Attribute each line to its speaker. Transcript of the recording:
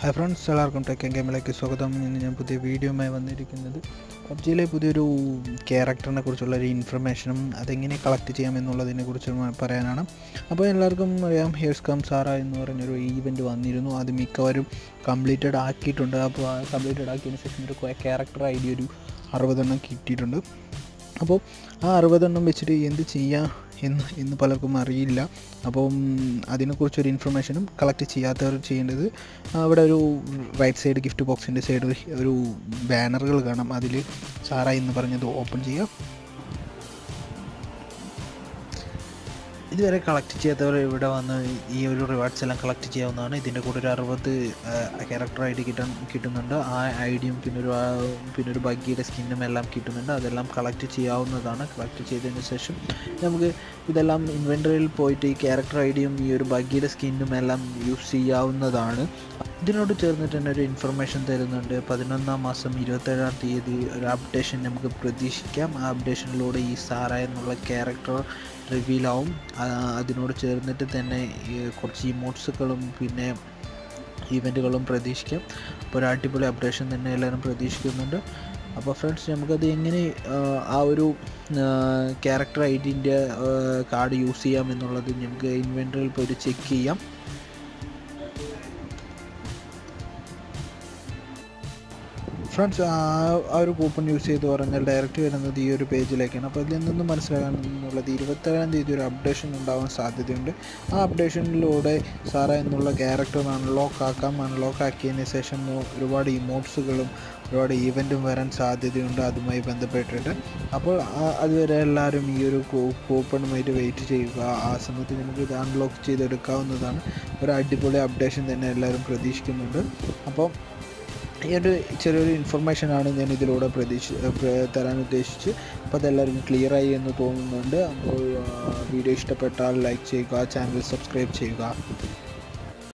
Speaker 1: hi friends എല്ലാവർക്കും tech and ഗെയിമിലേക്ക് സ്വാഗതം ഇന്ന് ഞാൻ പുതിയ വീഡിയോയുമായി വന്നിരിക്കുന്നത് പബ്ജിയിലെ പുതിയൊരു ക്യാരക്ടറിനെ കുറിച്ചുള്ള ഒരു ഇൻഫർമേഷനും അതെങ്ങനെ കളക്ട് ചെയ്യാം എന്നുള്ളതിനെ കുറിച്ച് പറയാനാണ് അപ്പോൾ എല്ലാവർക്കും അറിയാം ഹിയർസ് കം സാറ എന്ന് പറഞ്ഞൊരു ഈവൻറ്റ് വന്നിരുന്നു അത് മിക്കവരും കംപ്ലീറ്റഡ് ആക്കിയിട്ടുണ്ട് അപ്പോൾ ആ കംപ്ലീറ്റഡ് ആക്കിയതിന് ശേഷം ഒരു ക്യാരക്ടർ ഐ ഡി ഒരു അറുപതെണ്ണം കിട്ടിയിട്ടുണ്ട് അപ്പോൾ ആ അറുപതെണ്ണം വെച്ചിട്ട് എന്ത് ചെയ്യാം എന്ന് എന്ന് പലർക്കും അറിയില്ല അപ്പം അതിനെക്കുറിച്ചൊരു ഇൻഫർമേഷനും കളക്ട് ചെയ്യാത്തവർ ചെയ്യേണ്ടത് അവിടെ ഒരു റൈറ്റ് സൈഡ് ഗിഫ്റ്റ് ബോക്സിൻ്റെ സൈഡ് ഒരു ബാനറുകൾ കാണാം അതിൽ സാറ എന്ന് പറഞ്ഞത് ഓപ്പൺ ചെയ്യാം ഇതുവരെ കളക്ട് ചെയ്യാത്തവർ ഇവിടെ വന്ന് ഈ ഒരു റിവാർഡ്സ് എല്ലാം കളക്ട് ചെയ്യാവുന്നതാണ് ഇതിൻ്റെ കൂടെ ഒരു അറുപത് ക്യാരക്ടർ ഐ ഡി കിട്ടാൻ കിട്ടുന്നുണ്ട് ആ ഐ ഡിയും പിന്നെ ഒരു പിന്നെ ഒരു ബഗ്ഗിയുടെ സ്കിന്നും എല്ലാം കിട്ടുന്നുണ്ട് അതെല്ലാം കളക്ട് ചെയ്യാവുന്നതാണ് കളക്ട് ചെയ്തതിന് ശേഷം നമുക്ക് ഇതെല്ലാം ഇൻവെൻറ്ററിയിൽ പോയിട്ട് ഈ ക്യാരക്ടർ ഐ ഡിയും ഈ ഒരു ബഗ്ഗിയുടെ സ്കിന്നും എല്ലാം യൂസ് ചെയ്യാവുന്നതാണ് ഇതിനോട് ചേർന്നിട്ട് തന്നെ ഒരു ഇൻഫർമേഷൻ തരുന്നുണ്ട് പതിനൊന്നാം മാസം ഇരുപത്തേഴാം തീയതി ഒരു അപ്ഡേഷൻ നമുക്ക് പ്രതീക്ഷിക്കാം ആ അപ്ഡേഷനിലൂടെ ഈ സാറ എന്നുള്ള ക്യാരക്ടർ റിവീലാവും അതിനോട് ചേർന്നിട്ട് തന്നെ കുറച്ച് ഇമോട്ട്സുകളും പിന്നെ ഈവൻറ്റുകളും പ്രതീക്ഷിക്കാം അപ്പോൾ ഒരു അടിപൊളി അപ്ഡേഷൻ തന്നെ എല്ലാവരും പ്രതീക്ഷിക്കുന്നുണ്ട് അപ്പോൾ ഫ്രണ്ട്സ് നമുക്കത് എങ്ങനെ ആ ഒരു ക്യാരക്ടർ ഐ ഡിൻ്റെ കാർഡ് യൂസ് ചെയ്യാം എന്നുള്ളത് നമുക്ക് ഇൻവെൻറ്ററിയിൽ പോയിട്ട് ചെക്ക് ചെയ്യാം ഫ്രണ്ട്സ് ആ ഒരു കൂപ്പൺ യൂസ് ചെയ്ത് പറഞ്ഞാൽ ഡയറക്റ്റ് വരുന്നത് ഈ ഒരു പേജിലേക്കാണ് അപ്പോൾ ഇതിൽ നിന്നും മനസ്സിലാക്കാനുള്ളത് ഇരുപത്തേഴാം തീയതി ഒരു അപ്ഡേഷൻ ഉണ്ടാവാൻ സാധ്യതയുണ്ട് ആ അപ്ഡേഷനിലൂടെ സാറ എന്നുള്ള ക്യാരക്ടർ അൺലോക്ക് ആക്കാം അൺലോക്ക് ആക്കിയതിന് ശേഷം ഒരുപാട് ഇമോട്ട്സുകളും ഒരുപാട് ഈവൻറ്റും വരാൻ സാധ്യതയുണ്ട് അതുമായി ബന്ധപ്പെട്ടിട്ട് അപ്പോൾ അതുവരെ എല്ലാവരും ഈ ഒരു കൂപ്പണുമായിട്ട് വെയിറ്റ് ചെയ്യുക ആ സമയത്ത് നമുക്ക് ഇത് അൺലോക്ക് ചെയ്തെടുക്കാവുന്നതാണ് ഒരു അടിപൊളി അപ്ഡേഷൻ തന്നെ എല്ലാവരും പ്രതീക്ഷിക്കുന്നുണ്ട് അപ്പോൾ ഈ ഒരു ചെറിയൊരു ഇൻഫർമേഷനാണ് ഞാൻ ഇതിലൂടെ പ്രതീക്ഷ തരാൻ ഉദ്ദേശിച്ച് അപ്പോൾ അതെല്ലാവരും ക്ലിയർ ആയി എന്ന് തോന്നുന്നുണ്ട് അപ്പോൾ വീഡിയോ ഇഷ്ടപ്പെട്ടാൽ ലൈക്ക് ചെയ്യുക ചാനൽ സബ്സ്ക്രൈബ് ചെയ്യുക